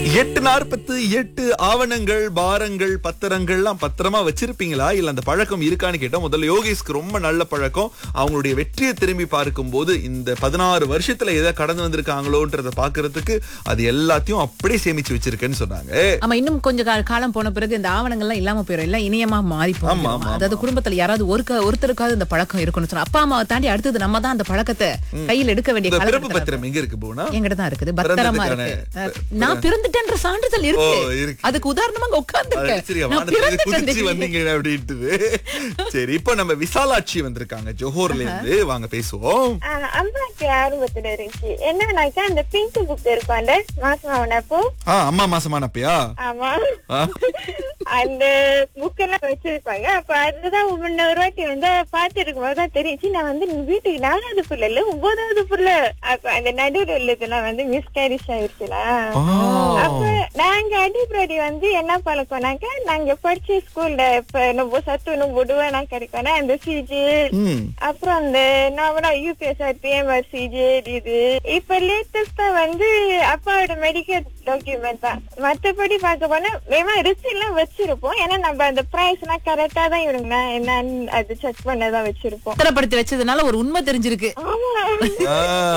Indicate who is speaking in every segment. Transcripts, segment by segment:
Speaker 1: எட்டு நாற்பத்து எட்டு ஆவணங்கள் பாரங்கள் பத்திரங்கள்லாம் பத்திரமா வச்சிருப்பீங்களா இல்ல அந்த பழக்கம் இருக்கான்னு கேட்டா முதல்ல யோகேஷ்க்கு ரொம்ப நல்ல பழக்கம் அவங்களுடைய வெற்றியை திரும்பி பார்க்கும்போது இந்த பதினாறு வருஷத்துல எதை கடந்து வந்திருக்காங்களோன்றத பாக்குறதுக்கு அது எல்லாத்தையும் அப்படியே சேமிச்சு வச்சிருக்கேன்னு சொன்னாங்க
Speaker 2: ஆமா இன்னும் கொஞ்சம் கா- காலம் போன பிறகு இந்த ஆவணங்கள்லாம் இல்லாம போயிடும் எல்லாம் இணையமா மாறி
Speaker 1: ஆமா,
Speaker 2: போகும்
Speaker 1: ஆமா,
Speaker 2: அதாவது குடும்பத்துல யாராவது ஒரு ஒருத்தருக்காவது இந்த பழக்கம் இருக்குன்னு சொன்னா அப்பா அம்மாவை தாண்டி அடுத்தது நம்ம தான் அந்த பழக்கத்தை கையில் எடுக்க வேண்டிய
Speaker 1: இந்த பிறப்பு
Speaker 2: காலகட்டத்துல
Speaker 1: பத்திரம் எங்க இருக்கு போனா
Speaker 2: என்கிட்ட தான் இருக்குது பத்திரமா
Speaker 1: பிறந்ததுக்கான
Speaker 2: இருக்கு அஹ், நான் பிறந்துட்டேன்ற சான்றிதழ்
Speaker 1: ஓ,
Speaker 2: இருக்கு
Speaker 1: இருக்கு.
Speaker 2: அதுக்கு உதாரணமா அங்க உட்கார்ந்துருக்கேன்
Speaker 1: சரி
Speaker 2: நான்
Speaker 1: வானத்துல
Speaker 2: பிறந்துட்டேன்
Speaker 1: குதிச்சு
Speaker 2: தெரியுது.
Speaker 1: வந்தீங்க அப்படின்ட்டு சரி இப்போ நம்ம விசாலாட்சி வந்திருக்காங்க ஜோஹர்ல இருந்து வாங்க பேசுவோம்
Speaker 3: ஆஹ் அம்மாக்கு ஆர்வத்துல இருந்துச்சு என்னன்னாக்கா அந்த பிங்க் புக் இருக்கும்ல மாசம் ஆனப்போ
Speaker 1: ஆ அம்மா மாசமானப்பையா
Speaker 3: ஆமா
Speaker 1: ஆ.
Speaker 3: அந்த புக் எல்லாம் வச்சிருப்பாங்க அப்ப அதுதான் முன்னொரு வாட்டி வந்து பாத்து இருக்கும் போதுதான் தெரிஞ்சு நான் வந்து வீட்டுக்கு நாலாவது புள்ள இல்ல ஒன்பதாவது புள்ள அப்ப அந்த நடுவில் உள்ளதெல்லாம் வந்து மிஸ்கேரிஷ் ஆயிருச்சுல
Speaker 1: ஆ.
Speaker 3: அப்ப நாங்க அடிப்படி வந்து என்ன பழக்கம்னாக்க நாங்க படிச்ச ஸ்கூல்ல இப்ப நம்ம சத்து நம்ம விடுவேனா கிடைக்கணும் அந்த சிஜி
Speaker 1: ம்.
Speaker 3: அப்புறம் அந்த நாமளா யூபிஎஸ்ஆர் பிஎம்ஆர் சிஜி இது இப்ப லேட்டஸ்டா வந்து அப்பாவோட மெடிக்கல் டாக்குமெண்ட் தான் மத்தபடி பார்க்க போனா வேமா ரிஸ்க் எல்லாம் வச்சிருப்போம் ஏன்னா நம்ம அந்த பிரைஸ் எல்லாம் கரெக்டா தான் இவங்க என்னன்னு அது செக் பண்ணதான் வச்சிருப்போம்
Speaker 2: பத்திரப்படுத்தி வச்சதுனால ஒரு உண்மை தெரிஞ்சிருக்கு
Speaker 3: ஆமா
Speaker 1: ஆ.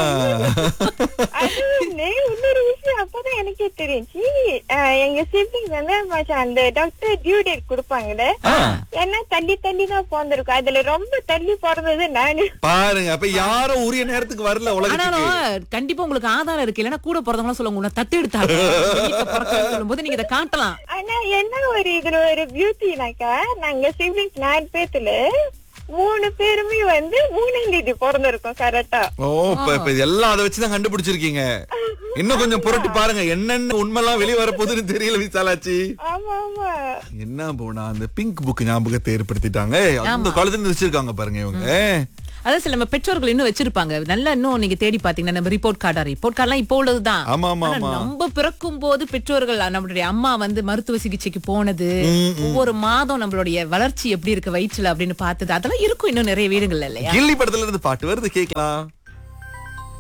Speaker 3: அது வந்து இன்னொரு விஷயம் அப்பதான் எனக்கே தெரிஞ்சு அஹ் எங்க சிப்ளிங் வந்து மச்சான் அந்த டாக்டர் டியூ டேட் கொடுப்பாங்கல்ல
Speaker 1: ஆ.
Speaker 3: ஏன்னா தள்ளி தள்ளி தான் பிறந்திருக்கும் அதுல ரொம்ப தள்ளி பிறந்தது நானு
Speaker 1: பாருங்க அப்ப யாரும் உரிய நேரத்துக்கு வரல உலகத்துக்கு
Speaker 2: ஆனாலும் கண்டிப்பா உங்களுக்கு ஆதாரம் இருக்கு இல்லைன்னா கூட பிறந்தவங்க சொல்லுவாங்க உன்னை தத்து எடுத்தாங்க வெளியில பிறக்கணும்னு சொல்லும்போது நீங்க இதை காட்டலாம்
Speaker 3: ஆனா என்ன ஒரு இதுல ஒரு பியூட்டினாக்கா நாங்க சிப்ளிங்ஸ் நாலு பேத்துல மூணு பேருமே வந்து மூணாம் தேதி பிறந்திருக்கோம் கரெக்டா
Speaker 1: ஓ இப்ப இப்ப இது எல்லாம் அதை வச்சுதான் கண்டுபிடிச்சிருக்கீங்க இன்னும் கொஞ்சம் புரட்டி பாருங்க என்னென்ன உண்மைலாம் வெளிய வரப்போகுதுன்னு தெரியல விசாலாச்சி
Speaker 3: ஆமா ஆமா
Speaker 1: என்ன போனா அந்த பிங்க் புக் ஞாபகத்தை ஏற்படுத்திட்டாங்க அந்த காலத்துல இருந்து வச்சிருக்காங்க பாருங்க இவங்க
Speaker 2: அதான் சில நம்ம பெற்றோர்கள் இன்னும் வச்சிருப்பாங்க நல்லா இன்னும் நீங்க தேடி பாத்தீங்கன்னா நம்ம ரிப்போர்ட் கார்டா ரிப்போர்ட் கார்டெல்லாம் இப்போ உள்ளதுதான்
Speaker 1: ஆமா ஆமா
Speaker 2: ஆனா
Speaker 1: ஆமா
Speaker 2: நம்ம பிறக்கும் போது பெற்றோர்கள் நம்மளுடைய அம்மா வந்து மருத்துவ சிகிச்சைக்கு போனது
Speaker 1: ம்,
Speaker 2: ஒவ்வொரு மாதம் நம்மளுடைய வளர்ச்சி எப்படி இருக்கு வயிற்றுல அப்படின்னு பார்த்தது அதெல்லாம் இருக்கும் இன்னும் நிறைய வீடுகள்ல இல்லையா
Speaker 1: கில்லி படத்துல இருந்து பாட்டு வருது கேக்கலாம்